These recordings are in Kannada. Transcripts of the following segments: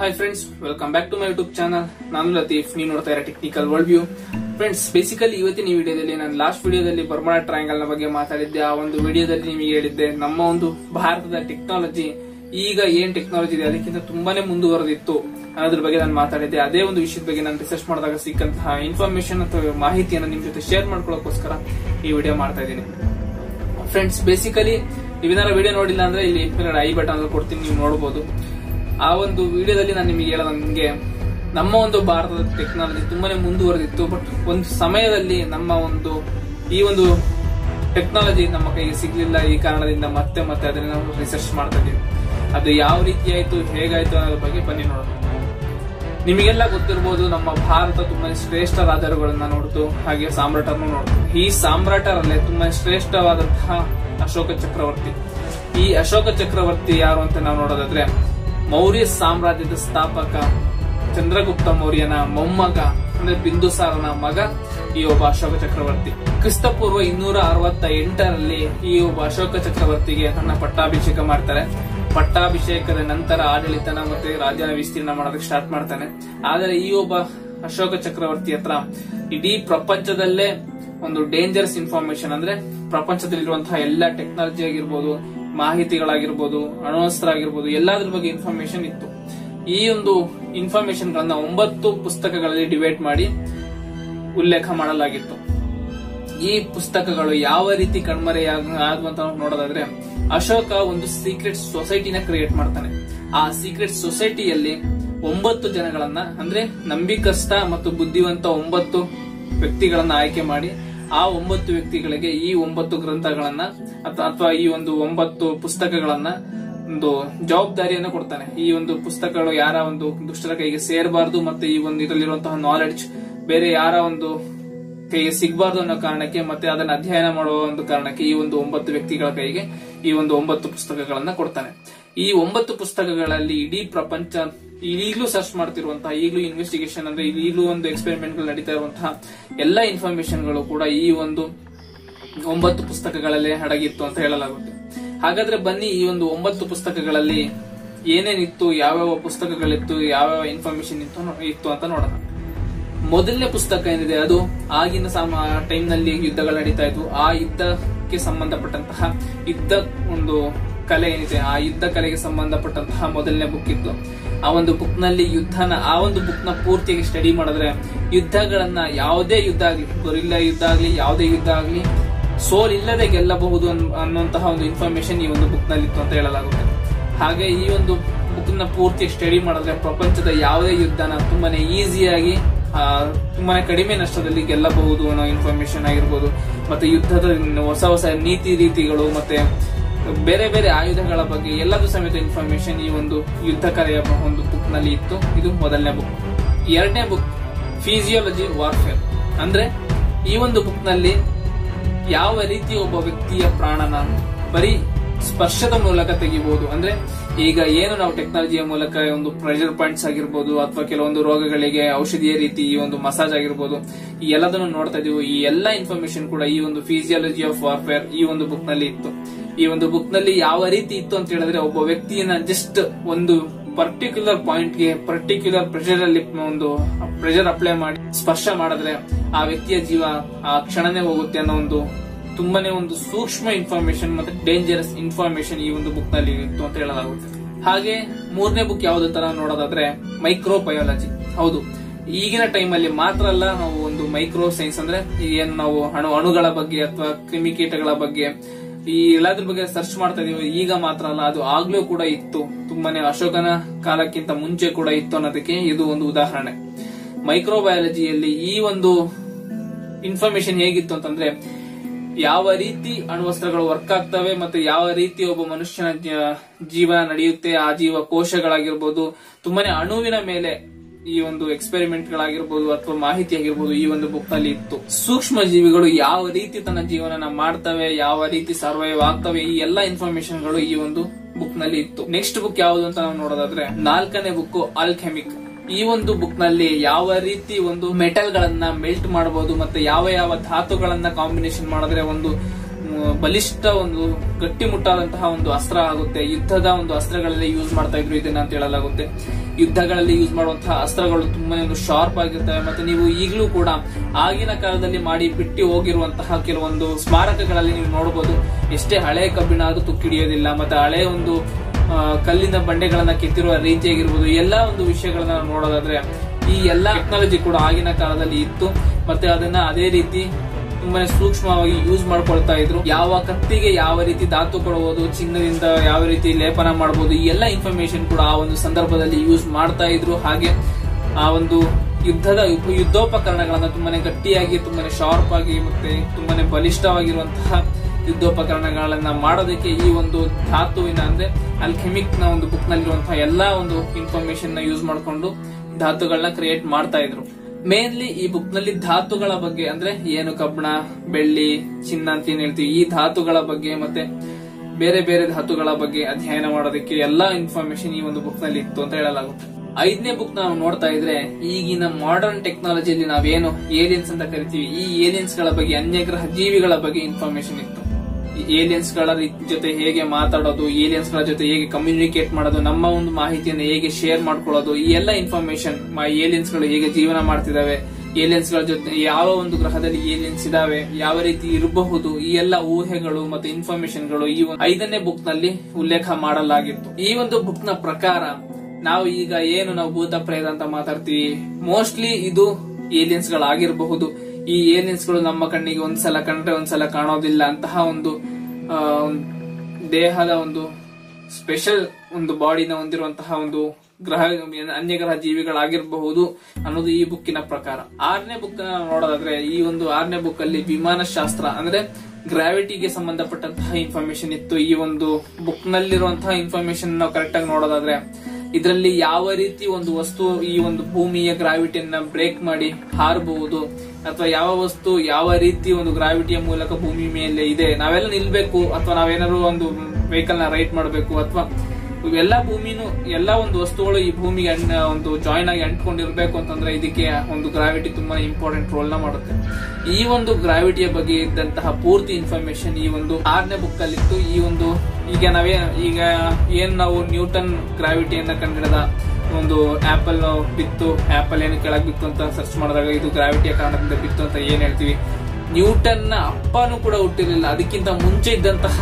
hi friends welcome back to my YouTube channel ನಾನು ಲತೀಫ್ ನೀವು ನೋಡ್ತಾ ಇರೋ technical world view friends basically ಇವತ್ತಿನ ಈ ವಿಡಿಯೋದಲ್ಲಿ ನಾನು ಲಾಸ್ಟ್ ವಿಡಿಯೋದಲ್ಲಿ ಬರ್ಮಾ ಟ್ರಯಾಂಗಲ್ ನ ಬಗ್ಗೆ ಮಾತಾಡಿದ್ದೆ ಆ ಒಂದು ವಿಡಿಯೋದಲ್ಲಿ ನಿಮಗೆ ಹೇಳಿದ್ದೆ ನಮ್ಮ ಒಂದು ಭಾರತದ ಟೆಕ್ನಾಲಜಿ ಈಗ ಏನ್ ಟೆಕ್ನಾಲಜಿ ಇದೆ ಅದಕ್ಕಿಂತ ತುಂಬಾನೇ ಮುಂದುವರೆದಿತ್ತು ಅನ್ನೋದ್ರ ಬಗ್ಗೆ ನಾನು ಮಾತಾಡಿದ್ದೆ ಅದೇ ಒಂದು ವಿಷಯದ ಬಗ್ಗೆ ನಾನು ರಿಸರ್ಚ್ ಮಾಡಿದಾಗ ಸಿಕ್ಕಂತಹ ಇನ್ಫಾರ್ಮೇಶನ್ ಅಥವಾ ಮಾಹಿತಿಯನ್ನು ನಿಮ್ ಜೊತೆ ಶೇರ್ ಮಾಡ್ಕೊಳ್ಳೋಕೋಸ್ಕರ ಈ ವಿಡಿಯೋ ಮಾಡ್ತಾ ಇದ್ದೀನಿ ಫ್ರೆಂಡ್ಸ್ ಬೇಸಿಕಲಿ ನೀವೇನಾರ ವಿಡಿಯೋ ನೋಡಿಲ್ಲ ಅಂದ್ರೆ ಇಲ್ಲಿ ಮೇಲ್ಗಡೆ ಐ ಬಟನ್ ಅಲ್ಲಿ ಕೊಡ್ತೀನಿ ನೀವು ನೋಡಬಹುದು ಆ ಒಂದು ವಿಡಿಯೋದಲ್ಲಿ ನಾನು ನಿಮಗೆ ಹೇಳೋದಂಗೆ ನಮ್ಮ ಒಂದು ಭಾರತದ ಟೆಕ್ನಾಲಜಿ ತುಂಬಾನೇ ಮುಂದುವರೆದಿತ್ತು ಬಟ್ ಒಂದು ಸಮಯದಲ್ಲಿ ನಮ್ಮ ಒಂದು ಈ ಒಂದು ಟೆಕ್ನಾಲಜಿ ನಮ್ಮ ಕೈಗೆ ಸಿಗ್ಲಿಲ್ಲ ಈ ಕಾರಣದಿಂದ ಮತ್ತೆ ಮತ್ತೆ ಅದನ್ನ ನಾವು ರಿಸರ್ಚ್ ಮಾಡ್ತಾ ಇದೀವಿ ಅದು ಯಾವ ರೀತಿ ಆಯ್ತು ಹೇಗಾಯ್ತು ಅನ್ನೋದ್ರ ಬಗ್ಗೆ ಬನ್ನಿ ನೋಡೋಣ ನಿಮಗೆಲ್ಲ ಗೊತ್ತಿರಬಹುದು ನಮ್ಮ ಭಾರತ ತುಂಬಾ ಶ್ರೇಷ್ಠ ರಾಜರುಗಳನ್ನ ನೋಡ್ತು ಹಾಗೆ ಸಾಮ್ರಾಟರನ್ನು ನೋಡ್ತು ಈ ಸಾಮ್ರಾಟರಲ್ಲೇ ತುಂಬಾ ಶ್ರೇಷ್ಠವಾದಂತಹ ಅಶೋಕ ಚಕ್ರವರ್ತಿ ಈ ಅಶೋಕ ಚಕ್ರವರ್ತಿ ಯಾರು ಅಂತ ನಾವು ನೋಡೋದಾದ್ರೆ ಮೌರ್ಯ ಸಾಮ್ರಾಜ್ಯದ ಸ್ಥಾಪಕ ಚಂದ್ರಗುಪ್ತ ಮೌರ್ಯನ ಮೊಮ್ಮಗ ಅಂದ್ರೆ ಬಿಂದುಸಾರನ ಮಗ ಈ ಒಬ್ಬ ಅಶೋಕ ಚಕ್ರವರ್ತಿ ಕ್ರಿಸ್ತಪೂರ್ವ ಇನ್ನೂರ ಅರವತ್ತ ಎಂಟರಲ್ಲಿ ಈ ಒಬ್ಬ ಅಶೋಕ ಚಕ್ರವರ್ತಿಗೆ ತನ್ನ ಪಟ್ಟಾಭಿಷೇಕ ಮಾಡ್ತಾರೆ ಪಟ್ಟಾಭಿಷೇಕದ ನಂತರ ಆಡಳಿತನ ಮತ್ತೆ ರಾಜ್ಯನ ವಿಸ್ತೀರ್ಣ ಮಾಡೋದಕ್ಕೆ ಸ್ಟಾರ್ಟ್ ಮಾಡ್ತಾನೆ ಆದರೆ ಈ ಒಬ್ಬ ಅಶೋಕ ಚಕ್ರವರ್ತಿ ಹತ್ರ ಇಡೀ ಪ್ರಪಂಚದಲ್ಲೇ ಒಂದು ಡೇಂಜರಸ್ ಇನ್ಫಾರ್ಮೇಶನ್ ಅಂದ್ರೆ ಪ್ರಪಂಚದಲ್ಲಿರುವಂತಹ ಎಲ್ಲ ಟೆಕ್ನಾಲಜಿ ಆಗಿರ್ಬೋದು ಮಾಹಿತಿಗಳಾಗಿರ್ಬೋದು ಅಣ್ವಸ್ತ್ರ ಆಗಿರ್ಬೋದು ಎಲ್ಲಾದ್ರ ಬಗ್ಗೆ ಇನ್ಫಾರ್ಮೇಶನ್ ಇತ್ತು ಈ ಒಂದು ಇನ್ಫಾರ್ಮೇಶನ್ ಗಳನ್ನ ಒಂಬತ್ತು ಪುಸ್ತಕಗಳಲ್ಲಿ ಡಿವೈಡ್ ಮಾಡಿ ಉಲ್ಲೇಖ ಮಾಡಲಾಗಿತ್ತು ಈ ಪುಸ್ತಕಗಳು ಯಾವ ರೀತಿ ಕಣ್ಮರೆಯಾಗ ಆಗುವಂತ ನಾವು ನೋಡೋದಾದ್ರೆ ಅಶೋಕ ಒಂದು ಸೀಕ್ರೆಟ್ ಸೊಸೈಟಿನ ಕ್ರಿಯೇಟ್ ಮಾಡ್ತಾನೆ ಆ ಸೀಕ್ರೆಟ್ ಸೊಸೈಟಿಯಲ್ಲಿ ಒಂಬತ್ತು ಜನಗಳನ್ನ ಅಂದ್ರೆ ನಂಬಿಕಸ್ಥ ಮತ್ತು ಬುದ್ಧಿವಂತ ಒಂಬತ್ತು ವ್ಯಕ್ತಿಗಳನ್ನ ಆಯ್ಕೆ ಮಾಡಿ ಆ ಒಂಬತ್ತು ವ್ಯಕ್ತಿಗಳಿಗೆ ಈ ಒಂಬತ್ತು ಗ್ರಂಥಗಳನ್ನ ಅಥವಾ ಈ ಒಂದು ಒಂಬತ್ತು ಪುಸ್ತಕಗಳನ್ನ ಒಂದು ಜವಾಬ್ದಾರಿಯನ್ನು ಕೊಡ್ತಾನೆ ಈ ಒಂದು ಪುಸ್ತಕಗಳು ಯಾರ ಒಂದು ದುಷ್ಟರ ಕೈಗೆ ಸೇರಬಾರದು ಮತ್ತೆ ಈ ಒಂದು ಇದರಲ್ಲಿರುವಂತಹ ನಾಲೆಡ್ಜ್ ಬೇರೆ ಯಾರ ಒಂದು ಕೈಗೆ ಸಿಗಬಾರ್ದು ಅನ್ನೋ ಕಾರಣಕ್ಕೆ ಮತ್ತೆ ಅದನ್ನ ಅಧ್ಯಯನ ಮಾಡುವ ಒಂದು ಕಾರಣಕ್ಕೆ ಈ ಒಂದು ಒಂಬತ್ತು ವ್ಯಕ್ತಿಗಳ ಕೈಗೆ ಈ ಒಂದು ಒಂಬತ್ತು ಪುಸ್ತಕಗಳನ್ನ ಕೊಡ್ತಾನೆ ಈ ಒಂಬತ್ತು ಪುಸ್ತಕಗಳಲ್ಲಿ ಇಡೀ ಪ್ರಪಂಚ ಈಗಲೂ ಸರ್ಚ್ ಮಾಡ್ತಿರುವಂತಹ ಈಗಲೂ ಇನ್ವೆಸ್ಟಿಗೇಷನ್ ಅಂದ್ರೆ ಈಗಲೂ ಒಂದು ಎಕ್ಸ್ಪೆರಿಮೆಂಟ್ ಗಳು ನಡೀತಾ ಇರುವಂತಹ ಎಲ್ಲಾ ಇನ್ಫಾರ್ಮೇಶನ್ ಗಳು ಕೂಡ ಈ ಒಂದು ಒಂಬತ್ತು ಪುಸ್ತಕಗಳಲ್ಲೇ ಅಡಗಿತ್ತು ಅಂತ ಹೇಳಲಾಗುತ್ತೆ ಹಾಗಾದ್ರೆ ಬನ್ನಿ ಈ ಒಂದು ಒಂಬತ್ತು ಪುಸ್ತಕಗಳಲ್ಲಿ ಏನೇನಿತ್ತು ಯಾವ್ಯಾವ ಪುಸ್ತಕಗಳಿತ್ತು ಯಾವ್ಯಾವ ಇನ್ಫಾರ್ಮೇಶನ್ ಇತ್ತು ಇತ್ತು ಅಂತ ನೋಡೋಣ ಮೊದಲನೇ ಪುಸ್ತಕ ಏನಿದೆ ಅದು ಆಗಿನ ಟೈಮ್ ನಲ್ಲಿ ಯುದ್ಧಗಳು ನಡೀತಾ ಇದ್ವು ಆ ಯುದ್ಧಕ್ಕೆ ಸಂಬಂಧಪಟ್ಟಂತಹ ಯುದ್ಧ ಒಂದು ಕಲೆ ಏನಿದೆ ಆ ಯುದ್ಧ ಕಲೆಗೆ ಸಂಬಂಧಪಟ್ಟಂತಹ ಮೊದಲನೇ ಬುಕ್ ಇತ್ತು ಆ ಒಂದು ಬುಕ್ ನಲ್ಲಿ ಯುದ್ಧನ ಆ ಒಂದು ಬುಕ್ ನ ಪೂರ್ತಿಯಾಗಿ ಸ್ಟಡಿ ಮಾಡಿದ್ರೆ ಯುದ್ಧಗಳನ್ನ ಯಾವುದೇ ಯುದ್ಧ ಆಗ್ಲಿ ಗೊರಿಲ್ಲ ಯುದ್ಧ ಆಗ್ಲಿ ಯಾವುದೇ ಯುದ್ಧ ಆಗ್ಲಿ ಸೋಲ್ ಇಲ್ಲದೆ ಗೆಲ್ಲಬಹುದು ಅನ್ನುವಂತಹ ಒಂದು ಇನ್ಫಾರ್ಮೇಶನ್ ಈ ಒಂದು ಬುಕ್ ನಲ್ಲಿ ಇತ್ತು ಅಂತ ಹೇಳಲಾಗುತ್ತೆ ಹಾಗೆ ಈ ಒಂದು ಬುಕ್ ನ ಪೂರ್ತಿ ಸ್ಟಡಿ ಮಾಡಿದ್ರೆ ಪ್ರಪಂಚದ ಯಾವುದೇ ಯುದ್ಧನ ತುಂಬಾನೇ ಈಸಿಯಾಗಿ ತುಂಬಾನೇ ಕಡಿಮೆ ನಷ್ಟದಲ್ಲಿ ಗೆಲ್ಲಬಹುದು ಅನ್ನೋ ಇನ್ಫಾರ್ಮೇಶನ್ ಆಗಿರ್ಬೋದು ಮತ್ತೆ ಯುದ್ಧದ ಹೊಸ ಹೊಸ ನೀತಿ ರೀತಿಗಳು ಮತ್ತೆ ಬೇರೆ ಬೇರೆ ಆಯುಧಗಳ ಬಗ್ಗೆ ಎಲ್ಲದೂ ಸಮೇತ ಇನ್ಫಾರ್ಮೇಶನ್ ಈ ಒಂದು ಯುದ್ಧ ಕಲೆಯ ಒಂದು ಬುಕ್ ನಲ್ಲಿ ಇತ್ತು ಇದು ಮೊದಲನೇ ಬುಕ್ ಎರಡನೇ ಬುಕ್ ಫಿಸಿಯಾಲಜಿ ವಾರ್ಫೇರ್ ಅಂದ್ರೆ ಈ ಒಂದು ಬುಕ್ ನಲ್ಲಿ ಯಾವ ರೀತಿ ಒಬ್ಬ ವ್ಯಕ್ತಿಯ ಪ್ರಾಣನ ಬರೀ ಸ್ಪರ್ಶದ ಮೂಲಕ ತೆಗಿಬಹುದು ಅಂದ್ರೆ ಈಗ ಏನು ನಾವು ಟೆಕ್ನಾಲಜಿಯ ಮೂಲಕ ಒಂದು ಪ್ರೆಷರ್ ಪಾಯಿಂಟ್ಸ್ ಆಗಿರ್ಬೋದು ಅಥವಾ ಕೆಲವೊಂದು ರೋಗಗಳಿಗೆ ಔಷಧಿಯ ರೀತಿ ಈ ಒಂದು ಮಸಾಜ್ ಆಗಿರ್ಬೋದು ಈ ಎಲ್ಲದನ್ನು ನೋಡ್ತಾ ಇದೀವಿ ಈ ಎಲ್ಲಾ ಇನ್ಫಾರ್ಮೇಶನ್ ಕೂಡ ಈ ಒಂದು ಫಿಸಿಯಾಲಜಿ ಆಫ್ ವಾರ್ಫೇರ್ ಈ ಒಂದು ಬುಕ್ ನಲ್ಲಿ ಇತ್ತು ಈ ಒಂದು ಬುಕ್ ನಲ್ಲಿ ಯಾವ ರೀತಿ ಇತ್ತು ಅಂತ ಹೇಳಿದ್ರೆ ಒಬ್ಬ ವ್ಯಕ್ತಿಯನ್ನ ಜಸ್ಟ್ ಒಂದು ಪರ್ಟಿಕ್ಯುಲರ್ ಪಾಯಿಂಟ್ ಗೆ ಪರ್ಟಿಕ್ಯುಲರ್ ಪ್ರೆಷರ್ ಅಲ್ಲಿ ಒಂದು ಪ್ರೆಷರ್ ಅಪ್ಲೈ ಮಾಡಿ ಸ್ಪರ್ಶ ಮಾಡಿದ್ರೆ ಆ ವ್ಯಕ್ತಿಯ ಜೀವ ಆ ಕ್ಷಣನೇ ಹೋಗುತ್ತೆ ಅನ್ನೋ ಒಂದು ತುಂಬಾನೇ ಒಂದು ಸೂಕ್ಷ್ಮ ಇನ್ಫಾರ್ಮೇಶನ್ ಮತ್ತೆ ಡೇಂಜರಸ್ ಇನ್ಫಾರ್ಮೇಶನ್ ಈ ಒಂದು ಬುಕ್ ನಲ್ಲಿ ಇತ್ತು ಅಂತ ಹೇಳಲಾಗುತ್ತೆ ಹಾಗೆ ಮೂರನೇ ಬುಕ್ ಯಾವ್ದು ತರ ನೋಡೋದಾದ್ರೆ ಮೈಕ್ರೋ ಬಯಾಲಜಿ ಹೌದು ಈಗಿನ ಟೈಮ್ ಅಲ್ಲಿ ಮಾತ್ರ ಅಲ್ಲ ನಾವು ಒಂದು ಮೈಕ್ರೋ ಸೈನ್ಸ್ ಅಂದ್ರೆ ಏನು ನಾವು ಅಣು ಅಣುಗಳ ಬಗ್ಗೆ ಅಥವಾ ಕ್ರಿಮಿಕೀಟಗಳ ಬಗ್ಗೆ ಈ ಎಲ್ಲದ್ರ ಬಗ್ಗೆ ಸರ್ಚ್ ಮಾಡ್ತಾ ಇದೀವಿ ಈಗ ಮಾತ್ರ ಅಲ್ಲ ಅದು ಆಗ್ಲೂ ಕೂಡ ಇತ್ತು ತುಂಬಾನೇ ಅಶೋಕನ ಕಾಲಕ್ಕಿಂತ ಮುಂಚೆ ಕೂಡ ಇತ್ತು ಅನ್ನೋದಕ್ಕೆ ಇದು ಒಂದು ಉದಾಹರಣೆ ಮೈಕ್ರೋಬಯಾಲಜಿಯಲ್ಲಿ ಈ ಒಂದು ಇನ್ಫಾರ್ಮೇಶನ್ ಹೇಗಿತ್ತು ಅಂತಂದ್ರೆ ಯಾವ ರೀತಿ ಅಣ್ವಸ್ತ್ರಗಳು ವರ್ಕ್ ಆಗ್ತವೆ ಮತ್ತೆ ಯಾವ ರೀತಿ ಒಬ್ಬ ಮನುಷ್ಯನ ಜೀವನ ನಡೆಯುತ್ತೆ ಆ ಜೀವ ಕೋಶಗಳಾಗಿರ್ಬೋದು ತುಂಬಾನೇ ಅಣುವಿನ ಮೇಲೆ ಈ ಒಂದು ಎಕ್ಸ್ಪೆರಿಮೆಂಟ್ ಗಳಾಗಿರ್ಬೋದು ಅಥವಾ ಮಾಹಿತಿ ಆಗಿರ್ಬೋದು ಈ ಒಂದು ಬುಕ್ ನಲ್ಲಿ ಇತ್ತು ಸೂಕ್ಷ್ಮ ಜೀವಿಗಳು ಯಾವ ರೀತಿ ತನ್ನ ಜೀವನ ಮಾಡ್ತವೆ ಯಾವ ರೀತಿ ಸರ್ವೈವ್ ಆಗ್ತವೆ ಈ ಎಲ್ಲಾ ಇನ್ಫಾರ್ಮೇಶನ್ ಗಳು ಈ ಒಂದು ಬುಕ್ ನಲ್ಲಿ ಇತ್ತು ನೆಕ್ಸ್ಟ್ ಬುಕ್ ಯಾವುದು ಅಂತ ನಾವು ನೋಡೋದಾದ್ರೆ ನಾಲ್ಕನೇ ಬುಕ್ ಆಲ್ಕೆಮಿಕ್ ಈ ಒಂದು ಬುಕ್ ನಲ್ಲಿ ಯಾವ ರೀತಿ ಒಂದು ಮೆಟಲ್ ಗಳನ್ನ ಮೆಲ್ಟ್ ಮಾಡಬಹುದು ಮತ್ತೆ ಯಾವ ಯಾವ ಧಾತುಗಳನ್ನ ಕಾಂಬಿನೇಷನ್ ಮಾಡಿದ್ರೆ ಒಂದು ಮ್, ಬಲಿಷ್ಠ ಒಂದು ಗಟ್ಟಿಮುಟ್ಟಾದಂತಹ ಒಂದು ಅಸ್ತ್ರ ಆಗುತ್ತೆ ಯುದ್ಧದ ಒಂದು ಅಸ್ತ್ರಗಳಲ್ಲಿ ಯೂಸ್ ಮಾಡ್ತಾ ಇದ್ರು ಇದನ್ನ ಅಂತ ಹೇಳಲಾಗುತ್ತೆ ಯುದ್ಧಗಳಲ್ಲಿ ಯೂಸ್ ಮಾಡುವಂತಹ ಅಸ್ತ್ರಗಳು ತುಂಬಾನೇ ಒಂದು ಶಾರ್ಪ್ ಆಗಿರ್ತವೆ ಮತ್ತೆ ನೀವು ಈಗಲೂ ಕೂಡ ಆಗಿನ ಕಾಲದಲ್ಲಿ ಮಾಡಿ ಬಿಟ್ಟು ಹೋಗಿರುವಂತಹ ಕೆಲವೊಂದು ಸ್ಮಾರಕಗಳಲ್ಲಿ ನೀವು ನೋಡಬಹುದು ಎಷ್ಟೇ ಹಳೆ ಕಬ್ಬಿಣ ಆದ್ರೂ ತುಕ್ಕಿಡಿಯೋದಿಲ್ಲ ಮತ್ತೆ ಹಳೆ ಒಂದು ಆ, ಕಲ್ಲಿನ ಬಂಡೆಗಳನ್ನ ಕೆತ್ತಿರುವ ರೀತಿಯಾಗಿರ್ಬೋದು ಎಲ್ಲಾ ಒಂದು ವಿಷಯಗಳನ್ನ ನಾವು ನೋಡೋದಾದ್ರೆ ಈ ಎಲ್ಲಾ ಟೆಕ್ನಾಲಜಿ ಕೂಡ ಆಗಿನ ಕಾಲದಲ್ಲಿ ಇತ್ತು ಮತ್ತೆ ಅದನ್ನ ಅದೇ ರೀತಿ ತುಂಬಾನೇ ಸೂಕ್ಷ್ಮವಾಗಿ ಯೂಸ್ ಮಾಡ್ಕೊಳ್ತಾ ಇದ್ರು ಯಾವ ಕತ್ತಿಗೆ ಯಾವ ರೀತಿ ಧಾತು ಕೊಡಬಹುದು ಚಿನ್ನದಿಂದ ಯಾವ ರೀತಿ ಲೇಪನ ಮಾಡಬಹುದು ಈ ಎಲ್ಲ ಇನ್ಫಾರ್ಮೇಶನ್ ಕೂಡ ಆ ಒಂದು ಸಂದರ್ಭದಲ್ಲಿ ಯೂಸ್ ಮಾಡ್ತಾ ಇದ್ರು ಹಾಗೆ ಆ ಒಂದು ಯುದ್ಧದ ಉಪ- ಯುದ್ಧೋಪಕರಣಗಳನ್ನ ತುಂಬಾನೇ ಗಟ್ಟಿಯಾಗಿ ತುಂಬಾನೇ ಶಾರ್ಪ್ ಆಗಿ ಮತ್ತೆ ತುಂಬಾನೇ ಬಲಿಷ್ಠವಾಗಿರುವಂತಹ ಯುದ್ಧೋಪಕರಣಗಳನ್ನ ಮಾಡೋದಕ್ಕೆ ಈ ಒಂದು ಧಾತುವಿನ ಅಂದ್ರೆ ಅಲ್ಕೆಮಿಕ್ ನ ಒಂದು ಬುಕ್ ನಲ್ಲಿರುವಂತಹ ಎಲ್ಲಾ ಒಂದು ಇನ್ಫಾರ್ಮೇಶನ್ ನ ಯೂಸ್ ಮಾಡಿಕೊಂಡು ಧಾತುಗಳನ್ನ ಕ್ರಿಯೇಟ್ ಮಾಡ್ತಾ ಇದ್ರು ಮೇನ್ಲಿ ಈ ಬುಕ್ ನಲ್ಲಿ ಧಾತುಗಳ ಬಗ್ಗೆ ಅಂದ್ರೆ ಏನು ಕಬ್ಬಣ ಬೆಳ್ಳಿ ಚಿನ್ನ ಅಂತ ಏನ್ ಹೇಳ್ತೀವಿ ಈ ಧಾತುಗಳ ಬಗ್ಗೆ ಮತ್ತೆ ಬೇರೆ ಬೇರೆ ಧಾತುಗಳ ಬಗ್ಗೆ ಅಧ್ಯಯನ ಮಾಡೋದಕ್ಕೆ ಎಲ್ಲಾ ಇನ್ಫಾರ್ಮೇಶನ್ ಈ ಒಂದು ಬುಕ್ ನಲ್ಲಿ ಇತ್ತು ಅಂತ ಹೇಳಲಾಗುತ್ತೆ ಐದನೇ ಬುಕ್ ನಾವು ನೋಡ್ತಾ ಇದ್ರೆ ಈಗಿನ ಮಾಡರ್ನ್ ಟೆಕ್ನಾಲಜಿಯಲ್ಲಿ ನಾವೇನು ಏಲಿಯನ್ಸ್ ಅಂತ ಕರಿತೀವಿ ಈ ಏಲಿಯನ್ಸ್ ಗಳ ಬಗ್ಗೆ ಅನ್ಯಗ್ರಹ ಜೀವಿಗಳ ಬಗ್ಗೆ ಇನ್ಫಾರ್ಮೇಶನ್ ಇತ್ತು ಏಲಿಯನ್ಸ್ ಗಳ ರೀ- ಜೊತೆ ಹೇಗೆ ಮಾತಾಡೋದು ಏಲಿಯನ್ಸ್ ಗಳ ಜೊತೆ ಹೇಗೆ ಕಮ್ಯುನಿಕೇಟ್ ಮಾಡೋದು ನಮ್ಮ ಒಂದು ಮಾಹಿತಿಯನ್ನು ಹೇಗೆ ಶೇರ್ ಮಾಡ್ಕೊಳ್ಳೋದು ಈ ಎಲ್ಲ ಇನ್ಫಾರ್ಮೇಶನ್ ಏಲಿಯನ್ಸ್ ಗಳು ಹೇಗೆ ಜೀವನ ಮಾಡ್ತಿದಾವೆ ಏಲಿಯನ್ಸ್ ಗಳ ಜೊತೆ ಯಾವ ಒಂದು ಗ್ರಹದಲ್ಲಿ ಏಲಿಯನ್ಸ್ ಇದಾವೆ ಯಾವ ರೀತಿ ಇರಬಹುದು ಈ ಎಲ್ಲ ಊಹೆಗಳು ಮತ್ತು ಇನ್ಫಾರ್ಮೇಶನ್ ಗಳು ಈ ಒಂದು ಐದನೇ ಬುಕ್ ನಲ್ಲಿ ಉಲ್ಲೇಖ ಮಾಡಲಾಗಿತ್ತು ಈ ಒಂದು ಬುಕ್ ನ ಪ್ರಕಾರ ನಾವು ಈಗ ಏನು ನಾವು ಭೂತ ಪ್ರೇತ ಅಂತ ಮಾತಾಡ್ತೀವಿ ಮೋಸ್ಟ್ಲಿ ಇದು ಏಲಿಯನ್ಸ್ ಗಳಾಗಿರಬಹುದು ಈ ಏಲಿಯನ್ಸ್ ಗಳು ನಮ್ಮ ಕಣ್ಣಿಗೆ ಒಂದ್ಸಲ ಕಂಡ್ರೆ ಒಂದ್ಸಲ ಕಾಣೋದಿಲ್ಲ ಅಂತಹ ಒಂದು ಆ, ಒಂದ್ ದೇಹದ ಒಂದು ಸ್ಪೆಷಲ್ ಒಂದು ಬಾಡಿನ ಹೊಂದಿರುವಂತಹ ಒಂದು ಗ್ರಹ ಅನ್ಯಗ್ರಹ ಜೀವಿಗಳಾಗಿರಬಹುದು ಅನ್ನೋದು ಈ ಬುಕ್ಕಿನ ಪ್ರಕಾರ ಆರನೇ ಬುಕ್ ನೋಡೋದಾದ್ರೆ ಈ ಒಂದು ಆರನೇ ಬುಕ್ ಅಲ್ಲಿ ವಿಮಾನಶಾಸ್ತ್ರ ಅಂದ್ರೆ ಗ್ರಾವಿಟಿಗೆ ಸಂಬಂಧಪಟ್ಟಂತಹ ಇನ್ಫಾರ್ಮೇಶನ್ ಇತ್ತು ಈ ಒಂದು ಬುಕ್ ನಲ್ಲಿರುವಂತಹ ಇನ್ಫಾರ್ಮೇಶನ್ ನಾವು ಕರೆಕ್ಟ್ ಆಗಿ ನೋಡೋದಾದ್ರೆ ಇದರಲ್ಲಿ ಯಾವ ರೀತಿ ಒಂದು ವಸ್ತು ಈ ಒಂದು ಭೂಮಿಯ ಗ್ರಾವಿಟಿಯನ್ನ ಬ್ರೇಕ್ ಮಾಡಿ ಹಾರಬಹುದು ಅಥವಾ ಯಾವ ವಸ್ತು ಯಾವ ರೀತಿ ಒಂದು ಗ್ರಾವಿಟಿಯ ಮೂಲಕ ಭೂಮಿ ಮೇಲೆ ಇದೆ ನಾವೆಲ್ಲ ನಿಲ್ಬೇಕು ಅಥವಾ ನಾವೇನಾದ್ರು ಒಂದು ವೆಹಿಕಲ್ ನ ರೈಟ್ ಮಾಡಬೇಕು ಅಥವಾ ಎಲ್ಲಾ ಭೂಮಿನೂ ಎಲ್ಲಾ ಒಂದು ವಸ್ತುಗಳು ಈ ಭೂಮಿಗೆ ಅಣ್ಣ- ಒಂದು ಜಾಯಿನ್ ಆಗಿ ಅಂಟ್ಕೊಂಡಿರ್ಬೇಕು ಅಂತಂದ್ರೆ ಇದಕ್ಕೆ ಒಂದು ಗ್ರಾವಿಟಿ ತುಂಬಾ ಇಂಪಾರ್ಟೆಂಟ್ ರೋಲ್ ನ ಮಾಡುತ್ತೆ ಈ ಒಂದು ಗ್ರಾವಿಟಿಯ ಬಗ್ಗೆ ಇದ್ದಂತಹ ಪೂರ್ತಿ ಇನ್ಫಾರ್ಮೇಶನ್ ಈ ಒಂದು ಆರನೇ ಬುಕ್ ಅಲ್ಲಿ ಇತ್ತು ಈ ಒಂದು ಈಗ ನಾವೇ ಈಗ ಏನ್ ನಾವು ನ್ಯೂಟನ್ ಗ್ರಾವಿಟಿಯನ್ನ ಕಂಡಿಡಿದ ಒಂದು ಆಪಲ್ ಬಿತ್ತು ಆಪಲ್ ಏನು ಕೆಳಗ್ ಬಿತ್ತು ಅಂತ ಸರ್ಚ್ ಮಾಡಿದಾಗ ಇದು ಗ್ರಾವಿಟಿಯ ಕಾರಣದಿಂದ ಬಿತ್ತು ಅಂತ ಏನ್ ಹೇಳ್ತೀವಿ ನ್ಯೂಟನ್ ನ ಅಪ್ಪನೂ ಕೂಡ ಹುಟ್ಟಿರಲಿಲ್ಲ ಅದಕ್ಕಿಂತ ಮುಂಚೆ ಇದ್ದಂತಹ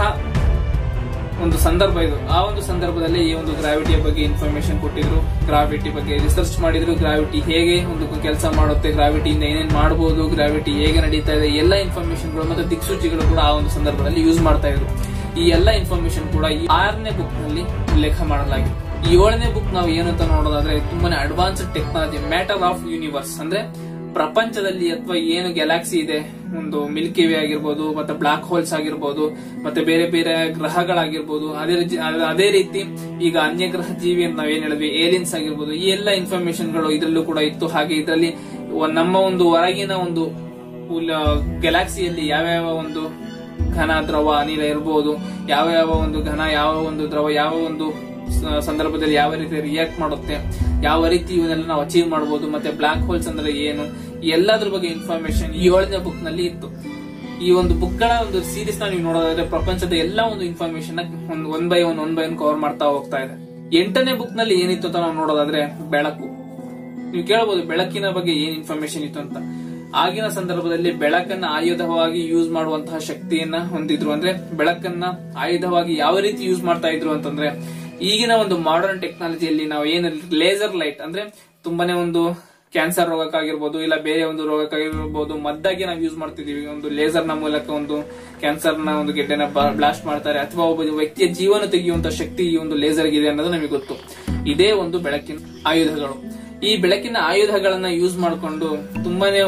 ಒಂದು ಸಂದರ್ಭ ಇದು ಆ ಒಂದು ಸಂದರ್ಭದಲ್ಲಿ ಈ ಒಂದು ಗ್ರಾವಿಟಿಯ ಬಗ್ಗೆ ಇನ್ಫಾರ್ಮೇಶನ್ ಕೊಟ್ಟಿದ್ರು ಗ್ರಾವಿಟಿ ಬಗ್ಗೆ ರಿಸರ್ಚ್ ಮಾಡಿದ್ರು ಗ್ರಾವಿಟಿ ಹೇಗೆ ಒಂದು ಕೆಲಸ ಮಾಡುತ್ತೆ ಗ್ರಾವಿಟಿಯಿಂದ ಏನೇನ್ ಮಾಡಬಹುದು ಗ್ರಾವಿಟಿ ಹೇಗೆ ನಡೀತಾ ಇದೆ ಎಲ್ಲ ಇನ್ಫಾರ್ಮೇಶನ್ಗಳು ಮತ್ತೆ ದಿಕ್ಸೂಚಿಗಳು ಕೂಡ ಆ ಒಂದು ಸಂದರ್ಭದಲ್ಲಿ ಯೂಸ್ ಮಾಡ್ತಾ ಇದ್ರು ಈ ಎಲ್ಲ ಇನ್ಫಾರ್ಮೇಶನ್ ಕೂಡ ಈ ಆರನೇ ಬುಕ್ ನಲ್ಲಿ ಉಲ್ಲೇಖ ಮಾಡಲಾಗಿದೆ ಈ ಏಳನೇ ಬುಕ್ ನಾವು ಏನು ಅಂತ ನೋಡೋದಾದ್ರೆ ತುಂಬಾನೇ advanced technology matter of universe ಅಂದ್ರೆ ಪ್ರಪಂಚದಲ್ಲಿ ಅಥವಾ ಏನು ಗ್ಯಾಲಾಕ್ಸಿ ಇದೆ ಒಂದು ಮಿಲ್ಕಿ ವೇ ಆಗಿರ್ಬೋದು ಮತ್ತೆ ಬ್ಲಾಕ್ ಹೋಲ್ಸ್ ಆಗಿರ್ಬೋದು ಮತ್ತೆ ಬೇರೆ ಬೇರೆ ಗ್ರಹಗಳಾಗಿರ್ಬೋದು ಅದೇ ರೀತಿ ಅದೇ ರೀತಿ ಈಗ ಅನ್ಯ ಗ್ರಹ ಜೀವಿ ಅಂತ ನಾವೇನ್ ಹೇಳಿದ್ವಿ ಏಲಿಯನ್ಸ್ ಆಗಿರ್ಬೋದು ಈ ಎಲ್ಲ ಇನ್ಫಾರ್ಮೇಶನ್ ಗಳು ಇದರಲ್ಲೂ ಕೂಡ ಇತ್ತು ಹಾಗೆ ಇದರಲ್ಲಿ ನಮ್ಮ ಒಂದು ಹೊರಗಿನ ಒಂದು ಗ್ಯಾಲಾಕ್ಸಿಯಲ್ಲಿ ಯಾವ್ಯಾವ ಒಂದು ಘನ ದ್ರವ ಅನಿಲ ಇರಬಹುದು ಯಾವ ಯಾವ ಒಂದು ಘನ ಯಾವ ಒಂದು ದ್ರವ ಯಾವ ಒಂದು ಸ- ಸಂದರ್ಭದಲ್ಲಿ ಯಾವ ರೀತಿ ರಿಯಾಕ್ಟ್ ಮಾಡುತ್ತೆ ಯಾವ ರೀತಿ ಇವನ್ನೆಲ್ಲ ನಾವು ಅಚೀವ್ ಮಾಡಬಹುದು ಮತ್ತೆ ಬ್ಲಾಕ್ ಹೋಲ್ಸ್ ಅಂದ್ರೆ ಏನು ಈ ಎಲ್ಲದ್ರ ಬಗ್ಗೆ ಇನ್ಫಾರ್ಮೇಶನ್ ಈ ಏಳನೇ ಬುಕ್ ನಲ್ಲಿ ಇತ್ತು ಈ ಒಂದು ಬುಕ್ ಗಳ ಒಂದು ಸೀರೀಸ್ ನ ನೀವು ನೋಡೋದಾದ್ರೆ ಪ್ರಪಂಚದ ಎಲ್ಲಾ ಒಂದು ಇನ್ಫಾರ್ಮೇಶನ್ ಒಂದು one by one one by one cover ಮಾಡ್ತಾ ಹೋಗ್ತಾ ಇದೆ ಎಂಟನೇ ಬುಕ್ ನಲ್ಲಿ ಏನಿತ್ತು ಅಂತ ನಾವು ನೋಡೋದಾದ್ರೆ ಬೆಳಕು ನೀವು ಕೇಳಬಹುದು ಬೆಳಕಿನ ಬಗ್ಗೆ ಏನ್ ಇನ್ಫಾರ್ಮೇಶನ್ ಇತ್ತು ಅಂತ ಆಗಿನ ಸಂದರ್ಭದಲ್ಲಿ ಬೆಳಕನ್ನ ಆಯುಧವಾಗಿ ಯೂಸ್ ಮಾಡುವಂತಹ ಶಕ್ತಿಯನ್ನ ಹೊಂದಿದ್ರು ಅಂದ್ರೆ ಬೆಳಕನ್ನ ಆಯುಧವಾಗಿ ಯಾವ ರೀತಿ ಯೂಸ್ ಮಾಡ್ತಾ ಇದ್ರು ಅಂತಂದ್ರೆ ಈಗಿನ ಒಂದು ಮಾಡರ್ನ್ ಟೆಕ್ನಾಲಜಿಯಲ್ಲಿ ನಾವು ಏನು ಲೇಸರ್ ಲೈಟ್ ಅಂದ್ರೆ ತುಂಬಾನೇ ಒಂದು ಕ್ಯಾನ್ಸರ್ ರೋಗಕ್ಕಾಗಿರ್ಬೋದು ಇಲ್ಲ ಬೇರೆ ಒಂದು ರೋಗಕ್ಕಾಗಿರ್ಬೋದು ಮದ್ದಾಗಿ ನಾವು ಯೂಸ್ ಮಾಡ್ತಿದೀವಿ ಒಂದು ಲೇಸರ್ ನ ಮೂಲಕ ಒಂದು ಕ್ಯಾನ್ಸರ್ ನ ಒಂದು ಗೆಡ್ಡೆನ ಬ್ಲಾಸ್ಟ್ ಮಾಡ್ತಾರೆ ಅಥವಾ ಒಬ್ಬ ವ್ಯಕ್ತಿಯ ಜೀವನ ತೆಗೆಯುವಂತ ಶಕ್ತಿ ಈ ಒಂದು ಲೇಸರ್ ಇದೆ ಅನ್ನೋದು ನಮಗೆ ಗೊತ್ತು ಇದೇ ಒಂದು ಬೆಳಕಿನ ಆಯುಧಗಳು ಈ ಬೆಳಕಿನ ಆಯುಧಗಳನ್ನ ಯೂಸ್ ಮಾಡಿಕೊಂಡು ತುಂಬಾನೇ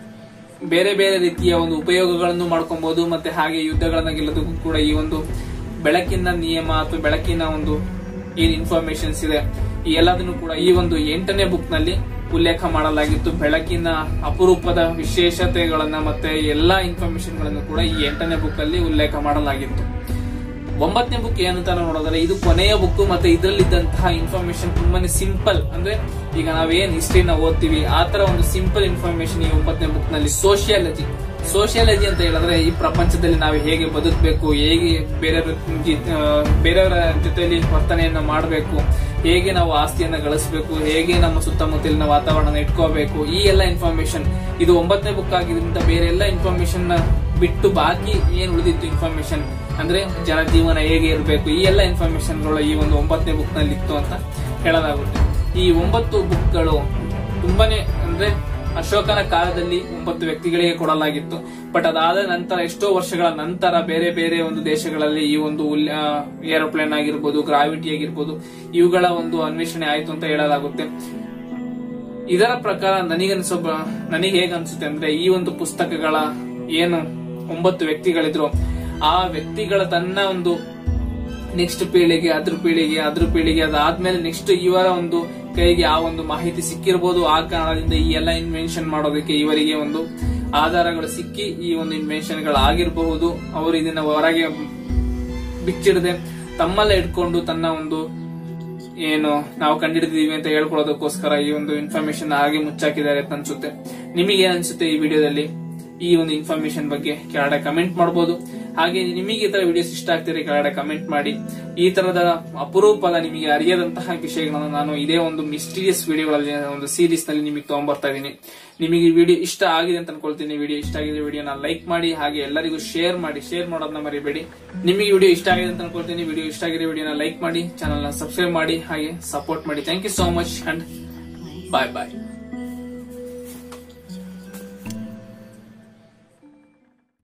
ಬೇರೆ ಬೇರೆ ರೀತಿಯ ಒಂದು ಉಪಯೋಗಗಳನ್ನು ಮಾಡ್ಕೊಬಹುದು ಮತ್ತೆ ಹಾಗೆ ಯುದ್ಧಗಳನ್ನ ಗೆಲ್ಲೋದಕ್ಕೂ ಕೂಡ ಈ ಒಂದು ಬೆಳಕಿನ ನಿಯಮ ಅಥವಾ ಬೆಳಕಿನ ಒಂದು ಏನ್ ಇನ್ಫಾರ್ಮೇಶನ್ಸ್ ಇದೆ ಈ ಎಲ್ಲದನ್ನು ಕೂಡ ಈ ಒಂದು ಎಂಟನೇ ಬುಕ್ ನಲ್ಲಿ ಉಲ್ಲೇಖ ಮಾಡಲಾಗಿತ್ತು ಬೆಳಕಿನ ಅಪರೂಪದ ವಿಶೇಷತೆಗಳನ್ನ ಮತ್ತೆ ಎಲ್ಲಾ ಇನ್ಫಾರ್ಮೇಶನ್ ಗಳನ್ನು ಕೂಡ ಈ ಎಂಟನೇ ಬುಕ್ ಅಲ್ಲಿ ಉಲ್ಲೇಖ ಮಾಡಲಾಗಿತ್ತು ಒಂಬತ್ತನೇ ಬುಕ್ ಏನಂತ ನಾವು ನೋಡೋದಾದ್ರೆ ಇದು ಕೊನೆಯ ಬುಕ್ ಮತ್ತೆ ಇದರಲ್ಲಿದ್ದಂತಹ ಇನ್ಫಾರ್ಮೇಶನ್ ತುಂಬಾನೇ ಸಿಂಪಲ್ ಅಂದ್ರೆ ಈಗ ನಾವೇನ್ ಹಿಸ್ಟ್ರಿನ ಓದ್ತೀವಿ ಆ ತರ ಒಂದು ಸಿಂಪಲ್ ಇನ್ಫಾರ್ಮೇಶನ್ ಈ ಒಂಬತ್ತನೇ ಬುಕ್ ನಲ್ಲಿ ಸೋಶಿಯಾಲಜಿ ಸೋಷಿಯಾಲಜಿ ಅಂತ ಹೇಳಿದ್ರೆ ಈ ಪ್ರಪಂಚದಲ್ಲಿ ನಾವು ಹೇಗೆ ಬದುಕಬೇಕು ಹೇಗೆ ಬೇರೆಯವರ ಜಿ- ಆ, ಬೇರೆಯವರ ಜೊತೆಯಲ್ಲಿ ವರ್ತನೆಯನ್ನ ಮಾಡಬೇಕು ಹೇಗೆ ನಾವು ಆಸ್ತಿಯನ್ನ ಗಳಿಸಬೇಕು ಹೇಗೆ ನಮ್ಮ ಸುತ್ತಮುತ್ತಲಿನ ವಾತಾವರಣ ಇಟ್ಕೋಬೇಕು ಈ ಎಲ್ಲ ಇನ್ಫಾರ್ಮೇಶನ್ ಇದು ಒಂಬತ್ತನೇ ಬುಕ್ ಆಗಿದ್ರಿಂದ ಬೇರೆ ಎಲ್ಲ ಇನ್ಫಾರ್ಮೇಶನ್ ಬಿಟ್ಟು ಬಾಕಿ ಏನ್ ಉಳಿದಿತ್ತು ಇನ್ಫಾರ್ಮೇಶನ್ ಅಂದ್ರೆ ಜನಜೀವನ ಹೇಗೆ ಇರಬೇಕು ಈ ಎಲ್ಲ ಇನ್ಫಾರ್ಮೇಶನ್ಗಳು ಈ ಒಂದು ಒಂಬತ್ತನೇ ಬುಕ್ ನಲ್ಲಿ ಇತ್ತು ಅಂತ ಹೇಳಲಾಗುತ್ತೆ ಈ ಒಂಬತ್ತು ಬುಕ್ಗಳು ತುಂಬಾನೇ ಅಂದ್ರೆ ಅಶೋಕನ ಕಾಲದಲ್ಲಿ ಒಂಬತ್ತು ವ್ಯಕ್ತಿಗಳಿಗೆ ಕೊಡಲಾಗಿತ್ತು ಬಟ್ ಅದಾದ ನಂತರ ಎಷ್ಟೋ ವರ್ಷಗಳ ನಂತರ ಬೇರೆ ಬೇರೆ ಒಂದು ದೇಶಗಳಲ್ಲಿ ಈ ಒಂದು ಏರೋಪ್ಲೇನ್ ಆಗಿರ್ಬೋದು ಗ್ರಾವಿಟಿ ಆಗಿರ್ಬೋದು ಇವುಗಳ ಒಂದು ಅನ್ವೇಷಣೆ ಆಯ್ತು ಅಂತ ಹೇಳಲಾಗುತ್ತೆ ಇದರ ಪ್ರಕಾರ ನನಗನ್ಸೋ ನನಗೆ ಹೇಗೆ ಅನ್ಸುತ್ತೆ ಅಂದ್ರೆ ಈ ಒಂದು ಪುಸ್ತಕಗಳ ಏನು ಒಂಬತ್ತು ವ್ಯಕ್ತಿಗಳಿದ್ರು ಆ ವ್ಯಕ್ತಿಗಳ ತನ್ನ ಒಂದು ನೆಕ್ಸ್ಟ್ ಪೀಳಿಗೆ ಅದ್ರ ಪೀಳಿಗೆ ಅದ್ರ ಪೀಳಿಗೆ ಅದಾದ್ಮೇಲೆ ನೆಕ್ಸ್ಟ್ ಇವರ ಒಂದು ಕೈಗೆ ಆ ಒಂದು ಮಾಹಿತಿ ಸಿಕ್ಕಿರ್ಬೋದು ಆ ಕಾರಣದಿಂದ ಈ ಎಲ್ಲ ಇನ್ವೆನ್ಷನ್ ಮಾಡೋದಕ್ಕೆ ಇವರಿಗೆ ಒಂದು ಆಧಾರಗಳು ಸಿಕ್ಕಿ ಈ ಒಂದು ಇನ್ವೆನ್ಷನ್ ಗಳಾಗಿರಬಹುದು ಅವರು ಇದನ್ನ ಹೊರಗೆ ಬಿಚ್ಚಿಡದೆ ತಮ್ಮಲ್ಲೇ ಇಟ್ಕೊಂಡು ತನ್ನ ಒಂದು ಏನು ನಾವು ಕಂಡಿಡಿದೀವಿ ಅಂತ ಹೇಳ್ಕೊಳ್ಳೋದಕ್ಕೋಸ್ಕರ ಈ ಒಂದು ಇನ್ಫಾರ್ಮೇಶನ್ ಹಾಗೆ ಮುಚ್ಚಾಕಿದ್ದಾರೆ ಅಂತ ಅನ್ಸುತ್ತೆ ನಿಮಗೆ ಏನ್ ಅನ್ಸುತ್ತೆ ಈ ವಿಡಿಯೋದಲ್ಲಿ ಈ ಒಂದು ಇನ್ಫಾರ್ಮೇಶನ್ ಬಗ್ಗೆ ಕೆಳಗಡೆ ಕಮೆಂಟ್ ಮಾಡಬಹುದು ಹಾಗೆ ನಿಮಗೆ ಈ ತರ ವಿಡಿಯೋಸ್ ಇಷ್ಟ ಆಗ್ತಿದ್ರೆ ಕೆಳಗಡೆ ಕಮೆಂಟ್ ಮಾಡಿ ಈ ತರದ ಅಪರೂಪದ ನಿಮಗೆ ಅರಿಯದಂತಹ ವಿಷಯಗಳನ್ನು ನಾನು ಇದೇ ಒಂದು ಮಿಸ್ಟೀರಿಯಸ್ ವಿಡಿಯೋಗಳಲ್ಲಿ ಒಂದು ಸೀರೀಸ್ ನಲ್ಲಿ ನಿಮಗೆ ತಗೊಂಡ್ಬರ್ತಾ ಇದ್ದೀನಿ ನಿಮಗೆ ಈ ವಿಡಿಯೋ ಇಷ್ಟ ಆಗಿದೆ ಅಂತ ಅನ್ಕೊಳ್ತೀನಿ ವಿಡಿಯೋ ಇಷ್ಟ ಆಗಿದೆ ವಿಡಿಯೋನ ಲೈಕ್ ಮಾಡಿ ಹಾಗೆ ಎಲ್ಲರಿಗೂ ಶೇರ್ ಮಾಡಿ ಶೇರ್ ಮಾಡೋದನ್ನ ಮರಿಬೇಡಿ ನಿಮಗೆ ವಿಡಿಯೋ ಇಷ್ಟ ಆಗಿದೆ ಅಂತ ಅನ್ಕೊಳ್ತೀನಿ ವಿಡಿಯೋ ಇಷ್ಟ ಆಗಿದೆ ವಿಡಿಯೋನ ಲೈಕ್ ಮಾಡಿ ಚಾನಲ್ ನ ಸಬ್ಸ್ಕ್ರೈಬ್ ಮಾಡಿ ಹಾಗೆ ಸಪೋರ್ಟ್ ಮಾಡಿ thank you so much and bye bye